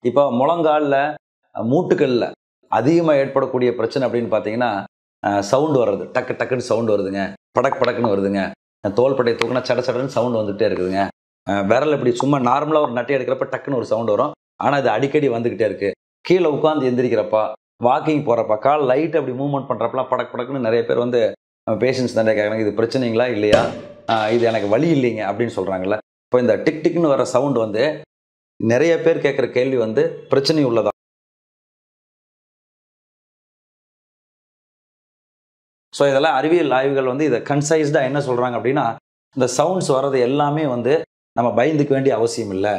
இப்போ முழங்காலில் மூட்டுகளில் அதிகமாக ஏற்படக்கூடிய பிரச்சனை அப்படின்னு பார்த்தீங்கன்னா சவுண்டு வர்றது டக்கு டக்குன்னு சவுண்டு வருதுங்க படக் படக்குன்னு வருதுங்க தோள்பட்டை தூக்குனா சட சடன்னு சவுண்டு வந்துகிட்டே இருக்குதுங்க அஹ் விரல் இப்படி சும்மா நார்மலாக ஒரு நட்டை எடுக்கிறப்ப டக்குன்னு ஒரு சவுண்டு வரும் ஆனால் இது அடிக்கடி வந்துக்கிட்டே இருக்கு கீழே உட்காந்து எந்திரிக்கிறப்ப வாக்கிங் போகிறப்ப கால் லைட் அப்படி மூவ்மெண்ட் பண்ணுறப்பலாம் படக் படக்குன்னு நிறைய பேர் வந்து பேஷண்ட்ஸ் தானே கேட்குறாங்க இது பிரச்சனைங்களா இல்லையா அஹ் இது எனக்கு வழி இல்லைங்க அப்படின்னு சொல்கிறாங்கல்ல இப்போ இந்த டிக் டிக்னு வர சவுண்ட் வந்து நிறைய பேர் கேட்குற கேள்வி வந்து பிரச்சனை உள்ளதா ஸோ இதெல்லாம் அறிவியல் ஆய்வுகள் வந்து இதை கன்சைஸ்டாக என்ன சொல்கிறாங்க அப்படின்னா இந்த சவுண்ட்ஸ் வர்றது எல்லாமே வந்து நம்ம பயந்துக்க வேண்டிய அவசியம் இல்லை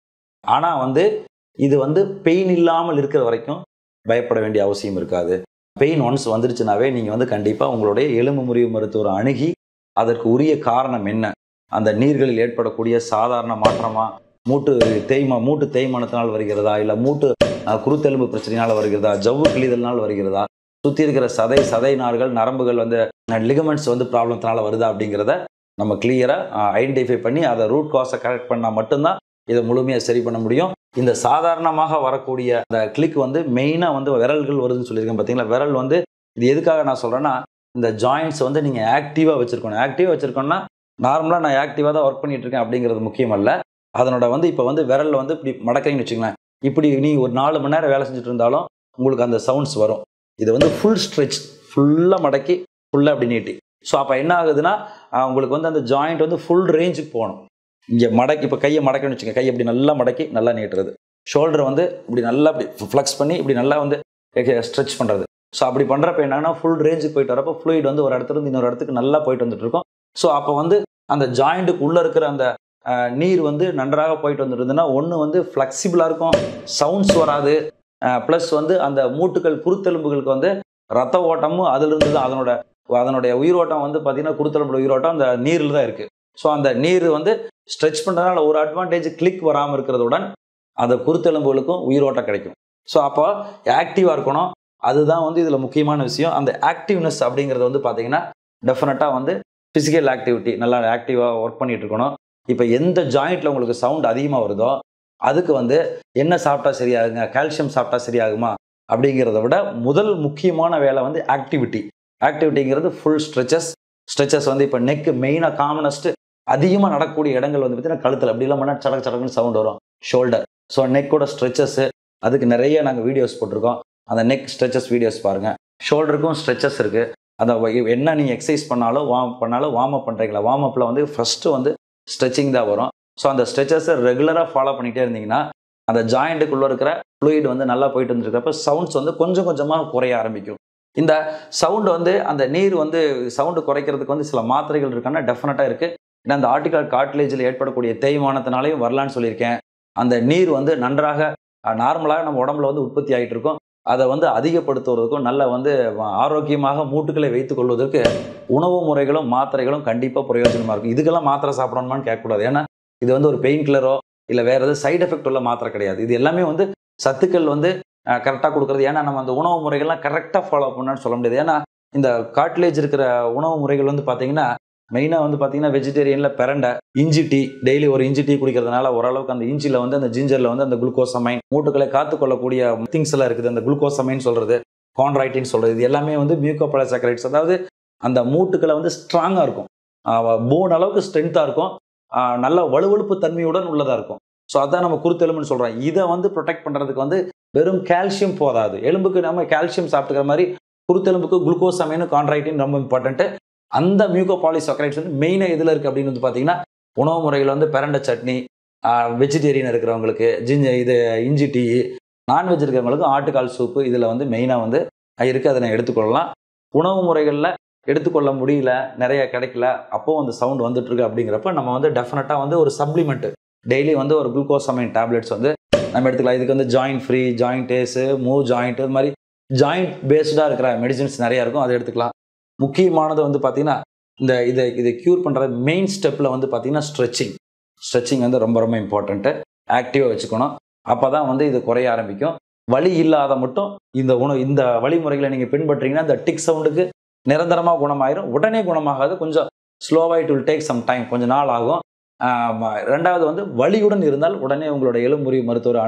ஆனால் வந்து இது வந்து பெயின் இல்லாமல் இருக்கிற வரைக்கும் பயப்பட வேண்டிய அவசியம் இருக்காது பெயின் ஒன்ஸ் வந்துருச்சுனாவே நீங்கள் வந்து கண்டிப்பாக உங்களுடைய எலும்பு முறிவு மருத்துவரை அணுகி அதற்கு உரிய காரணம் என்ன அந்த நீர்களில் ஏற்படக்கூடிய சாதாரண மாற்றமா மூட்டு தேய்மா மூட்டு தேய்மானத்தினால் வருகிறதா இல்லை மூட்டு அஹ், குருத்தெலும்பு பிரச்சனையினால் வருகிறதா ஜவ்வு கிழிதல்னால் வருகிறதா சுற்றி இருக்கிற சதை சதை நார்கள் நரம்புகள் வந்து லிகமெண்ட்ஸ் வந்து ப்ராப்ளத்தினால வருதா அப்படிங்கிறத நம்ம கிளியராக ஐடென்டிஃபை பண்ணி அதை ரூட் காஸை கரெக்ட் பண்ணால் மட்டும்தான் இதை முழுமையாக சரி பண்ண முடியும் இந்த சாதாரணமாக வரக்கூடிய அந்த கிளிக் வந்து மெயினாக வந்து விரல்கள் வருதுன்னு சொல்லியிருக்கேன் பார்த்தீங்களா விரல் வந்து இது எதுக்காக நான் சொல்கிறேன்னா இந்த ஜாயிண்ட்ஸ் வந்து நீங்கள் ஆக்டிவாக வச்சுருக்கணும் ஆக்டிவாக வச்சுருக்கோன்னா நார்மலாக நான் ஆக்டிவாக தான் ஒர்க் பண்ணிட்டு இருக்கேன் அப்படிங்கிறது முக்கியம் அல்ல அதனோட வந்து இப்போ வந்து விரலில் வந்து இப்படி மடக்கிறீங்கன்னு வச்சுங்களேன் இப்படி நீ ஒரு நாலு மணி நேரம் வேலை செஞ்சுட்டு இருந்தாலும் உங்களுக்கு அந்த சவுண்ட்ஸ் வரும் இது வந்து ஃபுல் ஸ்ட்ரெச் ஃபுல்லாக மடக்கி ஃபுல்லாக அப்படி நீட்டி ஸோ அப்போ என்ன ஆகுதுன்னா ஆஹ் உங்களுக்கு வந்து அந்த ஜாயிண்ட் வந்து ஃபுல் ரேஞ்சுக்கு போகணும் இங்கே மடக்கி இப்போ கையை மடக்கணும்னு வச்சுங்க கையை இப்படி நல்லா மடக்கி நல்லா நீட்டுறது ஷோல்டர் வந்து இப்படி நல்லா இப்படி ஃப்ளெக்ஸ் பண்ணி இப்படி நல்லா வந்து ஸ்ட்ரெச் பண்ணுறது ஸோ அப்படி பண்ணுறப்ப என்னன்னா ஃபுல் ரேஞ்சுக்கு போயிட்டு வரப்போ ஃப்ளூயிட் வந்து ஒரு இடத்துல இருந்து இன்னொரு இடத்துக்கு நல்லா போயிட்டு வந்துட்டு இருக்கும் ஸோ அப்போ வந்து அந்த ஜாயிண்ட்டுக்கு உள்ளே இருக்கிற அந்த ஆஹ், நீர் வந்து நன்றாக போயிட்டு வந்துட்டு இருந்ததுன்னா ஒன்று வந்து ஃப்ளெக்சிபிளாக இருக்கும் சவுண்ட்ஸ் வராது ப்ளஸ் வந்து அந்த மூட்டுகள் குருத்தெலும்புகளுக்கு வந்து ரத்த ஓட்டமும் அதிலிருந்து தான் அதனோட அதனுடைய உயிரோட்டம் வந்து பார்த்தீங்கன்னா குருத்தெலும்போட உயிரோட்டம் அந்த நீரில் தான் இருக்குது ஸோ அந்த நீர் வந்து ஸ்ட்ரெச் பண்ணுறதுனால ஒரு அட்வான்டேஜ் கிளிக் வராமல் இருக்கிறதுடன் அந்த குருத்தெலும்புகளுக்கும் உயிரோட்டம் கிடைக்கும் ஸோ அப்போ ஆக்டிவாக இருக்கணும் அதுதான் வந்து இதில் முக்கியமான விஷயம் அந்த ஆக்டிவ்னஸ் அப்படிங்கிறது வந்து பார்த்தீங்கன்னா டெஃபினட்டாக வந்து ஃபிசிக்கல் ஆக்டிவிட்டி நல்லா ஆக்டிவாக ஒர்க் பண்ணிட்டு இருக்கணும் இப்போ எந்த ஜாயிண்ட்டில் உங்களுக்கு சவுண்ட் அதிகமாக வருதோ அதுக்கு வந்து என்ன சாப்பிட்டா சரியாகுங்க கால்சியம் சாப்பிட்டா சரியாகுமா அப்படிங்கிறத விட முதல் முக்கியமான வேலை வந்து ஆக்டிவிட்டி ஆக்டிவிட்டிங்கிறது ஃபுல் ஸ்ட்ரெச்சஸ் ஸ்ட்ரெச்சஸ் வந்து இப்போ நெக் மெயினாக காமனஸ்ட் அதிகமாக நடக்கக்கூடிய இடங்கள் வந்து பார்த்தீங்கன்னா கழுத்தில் அப்படி இல்லாமல் சடக்கு சடக்குன்னு சவுண்ட் வரும் ஷோல்டர் ஸோ நெக்கோட ஸ்ட்ரெச்சஸ் அதுக்கு நிறைய நாங்கள் வீடியோஸ் போட்டிருக்கோம் அந்த நெக் ஸ்ட்ரெச்சஸ் வீடியோஸ் பாருங்கள் ஷோல்டருக்கும் ஸ்ட்ரெச்சஸ் இருக்குது அந்த வ- என்ன நீங்கள் எக்ஸசைஸ் பண்ணாலும் வார்ம் பண்ணாலும் வார்ம் அப் பண்ணுறீங்களா வார்ம் அப்பில் வந்து ஃபஸ்ட்டு வந்து ஸ்ட்ரெச்சிங் தான் வரும் ஸோ அந்த ஸ்ட்ரெச்சஸை ரெகுலராக ஃபாலோ பண்ணிகிட்டே இருந்தீங்கன்னா அந்த ஜாயிண்ட்டுக்குள்ளே இருக்கிற ஃப்ளூயிட் வந்து நல்லா போயிட்டு வந்துருக்கிறப்ப சவுண்ட்ஸ் வந்து கொஞ்சம் கொஞ்சமாக குறைய ஆரம்பிக்கும் இந்த சவுண்டு வந்து அந்த நீர் வந்து சவுண்டு குறைக்கிறதுக்கு வந்து சில மாத்திரைகள் இருக்கான்னா டெஃபினட்டாக இருக்குது ஏன்னா அந்த ஆர்டிகல் காட்லேஜில் ஏற்படக்கூடிய தேய்மானத்தினாலையும் வரலான்னு சொல்லியிருக்கேன் அந்த நீர் வந்து நன்றாக நார்மலாக நம்ம உடம்புல வந்து உற்பத்தி ஆகிட்டு இருக்கும் அதை வந்து அதிகப்படுத்துவதற்கும் நல்ல வந்து ஆரோக்கியமாக மூட்டுக்களை வைத்துக் கொள்வதற்கு உணவு முறைகளும் மாத்திரைகளும் கண்டிப்பாக பிரயோஜனமாக இருக்கும் இதுக்கெல்லாம் மாத்திரை சாப்பிடணுமான்னு கேட்கக்கூடாது ஏன்னா இது வந்து ஒரு பெயின் கில்லரோ இல்லை வேறு எதாவது சைடு எஃபெக்ட் உள்ள மாத்திரை கிடையாது இது எல்லாமே வந்து சத்துக்கள் வந்து கரெக்டாக கொடுக்குறது ஏன்னா நம்ம அந்த உணவு முறைகள்லாம் கரெக்டாக ஃபாலோ பண்ணணும்னு சொல்ல முடியாது ஏன்னா இந்த காட்லேஜ் இருக்கிற உணவு முறைகள் வந்து பார்த்தீங்கன்னா மெயினாக வந்து பார்த்தீங்கன்னா வெஜிடேரியனில் பிரண்டை இஞ்சி டீ டெய்லி ஒரு இஞ்சி டீ குடிக்கிறதுனால ஓரளவுக்கு அந்த இஞ்சியில் வந்து அந்த ஜிஞ்சரில் வந்து அந்த குளுக்கோசமைன் மூட்டுகளை காத்துக்கொள்ளக்கூடிய திங்ஸ் எல்லாம் இருக்குது அந்த குளுக்கோசமைன் சொல்கிறது கான்ட்ராய்டின்னு சொல்கிறது இது எல்லாமே வந்து மியூக்கோபலசக்கரைட்ஸ் அதாவது அந்த மூட்டுக்களை வந்து ஸ்ட்ராங்காக இருக்கும் போன் அளவுக்கு ஸ்ட்ரென்த்தாக இருக்கும் ஆஹ் நல்ல வலுவழுப்பு தன்மையுடன் உள்ளதாக இருக்கும் ஸோ அதான் நம்ம குருத்தெலும்புன்னு சொல்கிறோம் இதை வந்து ப்ரொடெக்ட் பண்ணுறதுக்கு வந்து வெறும் கால்சியம் போதாது எலும்புக்கு நம்ம கால்சியம் சாப்பிட்டுக்கிற மாதிரி குருத்தெலும்புக்கு குளுக்கோசமைன் கான்ட்ராக்டின் ரொம்ப இம்பார்ட்டன்ட்டு அந்த மியூகோபாலிசாக்கரைட்ஸ் வந்து மெயினாக எதில் இருக்குது அப்படின்னு வந்து பார்த்தீங்கன்னா உணவு முறைகள் வந்து பிரண்டை சட்னி வெஜிடேரியன் இருக்கிறவங்களுக்கு ஜிஞ்ச இது இஞ்சி டீ நான்வெஜ் இருக்கிறவங்களுக்கு ஆட்டுக்கால் சூப்பு இதில் வந்து மெயினாக வந்து இருக்குது அதை நான் எடுத்துக்கொள்ளலாம் உணவு முறைகளில் எடுத்துக்கொள்ள முடியல நிறைய கிடைக்கல அப்போ அந்த சவுண்ட் வந்துட்டு இருக்கு அப்படிங்கிறப்ப நம்ம வந்து டெஃபினட்டாக வந்து ஒரு சப்ளிமெண்ட் டெய்லி வந்து ஒரு குளுக்கோசமைன் டேப்லெட்ஸ் வந்து நம்ம எடுத்துக்கலாம் இதுக்கு வந்து ஜாயிண்ட் ஃப்ரீ ஜாயிண்ட் ஏஸு மூவ் ஜாயிண்ட் இது மாதிரி ஜாயிண்ட் பேஸ்டாக இருக்கிற மெடிசின்ஸ் நிறையா இருக்கும் அதை எடுத்துக்கலாம் முக்கியமானது வந்து பார்த்தீங்கன்னா இந்த இதை இதை க்யூர் பண்ணுற மெயின் ஸ்டெப்பில் வந்து பார்த்தீங்கன்னா ஸ்ட்ரெச்சிங் ஸ்ட்ரெச்சிங் வந்து ரொம்ப ரொம்ப இம்பார்ட்டண்ட்டு ஆக்டிவாக வச்சுக்கணும் அப்போ தான் வந்து இது குறைய ஆரம்பிக்கும் வலி இல்லாத மட்டும் இந்த உணவு இந்த வழிமுறைகளை நீங்கள் பின்பற்றீங்கன்னா இந்த டிக் சவுண்டுக்கு நிரந்தரமாக குணமாயிரும் உடனே குணமாகாது கொஞ்சம் ஸ்லோவாக it will take some time கொஞ்சம் நாள் ஆகும் ஆஹ் ரெண்டாவது வந்து வலியுடன் இருந்தால் உடனே உங்களோட எலும்புரி மருத்துவரை அணுகுங்க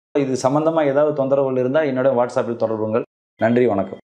இது சம்பந்தமா ஏதாவது தொந்தரவுகள் இருந்தால் என்னோட வாட்ஸ்அப்பில் தொடர்புங்கள் நன்றி வணக்கம்